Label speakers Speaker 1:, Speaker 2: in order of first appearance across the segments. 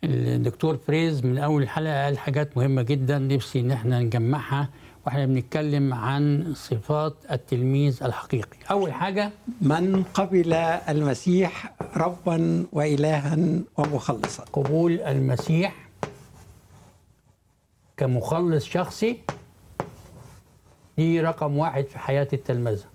Speaker 1: الدكتور فريز من اول الحلقه قال حاجات مهمه جدا نفسي ان احنا نجمعها واحنا بنتكلم عن صفات التلميذ الحقيقي اول حاجه
Speaker 2: من قبل المسيح ربا وإلها ومخلصا
Speaker 1: قبول المسيح كمخلص شخصي دي رقم واحد في حياه التلمذه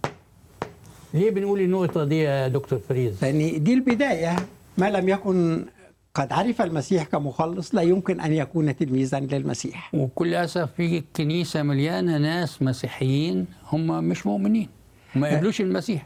Speaker 1: ليه بنقول النقطه دي يا دكتور فريز
Speaker 2: لأن دي البداية ما لم يكن قد عرف المسيح كمخلص لا يمكن أن يكون تلميذا للمسيح
Speaker 1: وبكل اسف في كنيسه مليانه ناس مسيحيين هم مش مؤمنين وما يقبلوش المسيح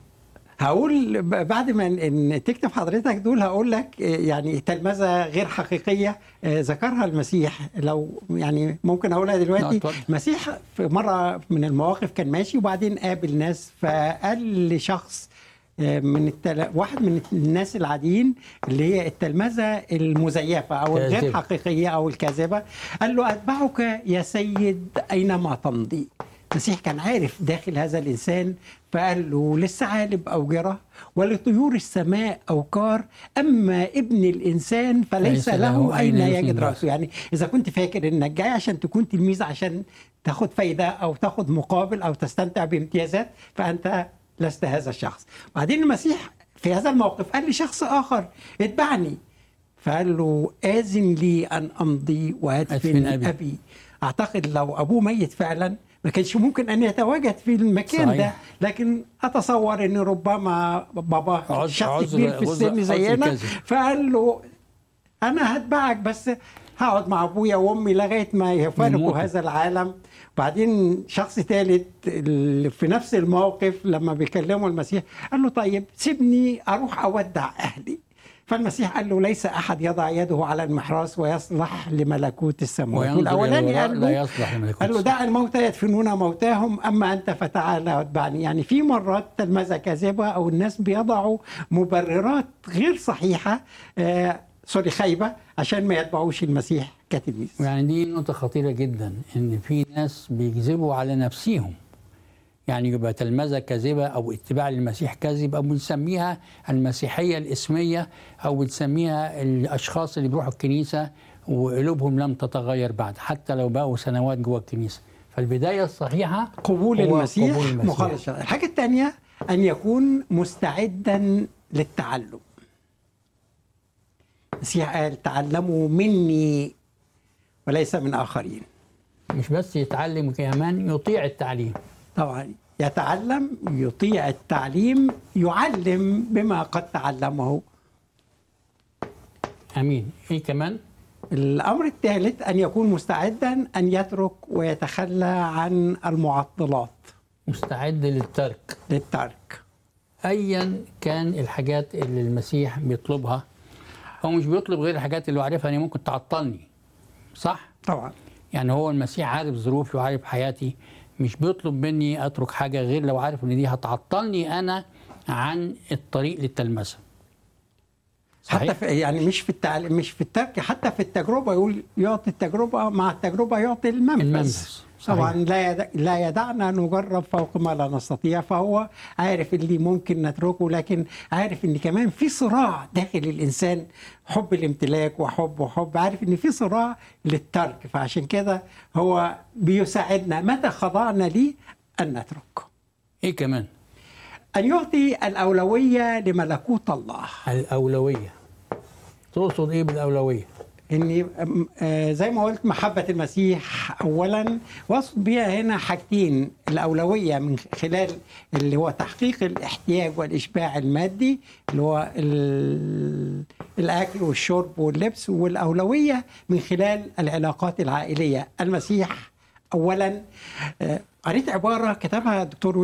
Speaker 2: هقول ب- بعد ما ان تكتب حضرتك دول هقول لك آه، يعني تلمذه غير حقيقيه آه، ذكرها المسيح لو يعني ممكن اقولها
Speaker 1: لا،
Speaker 2: دلوقتي
Speaker 1: اتفضل.
Speaker 2: المسيح في مره من المواقف كان ماشي وبعدين قابل ناس فقال لشخص آه، من التل... واحد من الناس العاديين اللي هي التلمذه المزيفه او الغير
Speaker 1: كاذبة.
Speaker 2: حقيقيه او الكاذبه قال له اتبعك يا سيد اينما تمضي المسيح كان عارف داخل هذا الانسان فقال له للثعالب اوجره ولطيور السماء اوكار اما ابن الانسان فليس
Speaker 1: ليس له
Speaker 2: له اين
Speaker 1: أين
Speaker 2: يجد
Speaker 1: يسند
Speaker 2: راسه يعني اذا كنت فاكر انك جاي عشان تكون تلميذ عشان تاخد فايده او تاخد مقابل او تستمتع بامتيازات فانت لست هذا الشخص بعدين المسيح في هذا الموقف قال لشخص اخر اتبعني فقال له آذن لي أن أمضي
Speaker 1: أدفن
Speaker 2: وأدفن
Speaker 1: أبي.
Speaker 2: أبي. أبي أعتقد لو أبوه ميت فعلا ما كانش ممكن أن يتواجد في المكان
Speaker 1: صحيح.
Speaker 2: ده لكن أتصور أن ربما باباه
Speaker 1: عذر-
Speaker 2: شخص
Speaker 1: عذر-
Speaker 2: كبير في
Speaker 1: عذر-
Speaker 2: السن
Speaker 1: عذر
Speaker 2: زينا
Speaker 1: كذب.
Speaker 2: فقال له أنا هتبعك بس هقعد مع أبويا وأمي لغاية ما يفارقوا
Speaker 1: يموتوا.
Speaker 2: هذا العالم بعدين شخص ثالث اللي في نفس الموقف لما بيكلموا المسيح قال له طيب سيبني أروح أودع أهلي فالمسيح قال له ليس احد يضع يده على المحراث ويصلح لملكوت السماوات
Speaker 1: وينظر إلى
Speaker 2: والاولاني
Speaker 1: الوراء
Speaker 2: قال
Speaker 1: لا
Speaker 2: له
Speaker 1: يصلح لملكوت
Speaker 2: قال له
Speaker 1: السماء.
Speaker 2: دع الموتى يدفنون موتاهم اما انت فتعالى واتبعني يعني في مرات تلمذه كاذبه او الناس بيضعوا مبررات غير صحيحه آه سوري خايبه عشان ما يتبعوش المسيح كتلميذ
Speaker 1: يعني دي نقطة خطيرة جدا إن في ناس بيكذبوا على نفسهم يعني يبقى تلمذة كاذبة أو اتباع للمسيح كاذب أو بنسميها المسيحية الإسمية أو بنسميها الأشخاص اللي بيروحوا الكنيسة وقلوبهم لم تتغير بعد حتى لو بقوا سنوات جوه الكنيسة فالبداية الصحيحة
Speaker 2: قبول
Speaker 1: هو
Speaker 2: المسيح,
Speaker 1: قبول المسيح.
Speaker 2: مخلص الحاجه الثانيه ان يكون مستعدا للتعلم المسيح قال تعلموا مني وليس من اخرين
Speaker 1: مش بس يتعلم كمان يطيع التعليم
Speaker 2: طبعا يتعلم يطيع التعليم يعلم بما قد تعلمه
Speaker 1: أمين إيه كمان
Speaker 2: الامر الثالث ان يكون مستعدا ان يترك ويتخلى عن المعطلات
Speaker 1: مستعد للترك
Speaker 2: للترك
Speaker 1: ايا كان الحاجات اللي المسيح بيطلبها هو مش بيطلب غير الحاجات اللي هو عارفها ان ممكن تعطلني صح
Speaker 2: طبعا
Speaker 1: يعني هو المسيح عارف ظروفي وعارف حياتي مش بيطلب مني اترك حاجه غير لو عارف ان دي هتعطلني انا عن الطريق للتلمذه
Speaker 2: حتى
Speaker 1: صحيح
Speaker 2: في يعني مش في التعليم مش في الترك حتى في التجربه يقول يعطي التجربه مع التجربه يعطي المنفذ
Speaker 1: المنفذ. صحيح.
Speaker 2: طبعا لا يد... لا يدعنا نجرب فوق ما لا نستطيع فهو عارف اللي ممكن نتركه لكن عارف ان كمان في صراع داخل الانسان حب الامتلاك وحب وحب عارف ان في صراع للترك فعشان كده هو بيساعدنا متى خضعنا ليه ان نترك
Speaker 1: ايه كمان
Speaker 2: ان يعطي الاولويه لملكوت الله
Speaker 1: الاولويه تقصد ايه بالاولويه
Speaker 2: اني أم- آه، زي ما قلت محبه المسيح اولا واقصد بيها هنا حاجتين الاولويه من خلال اللي هو تحقيق الاحتياج والاشباع المادي اللي هو ال- الاكل والشرب واللبس والاولويه من خلال العلاقات العائليه المسيح اولا آه، قريت عباره كتبها الدكتور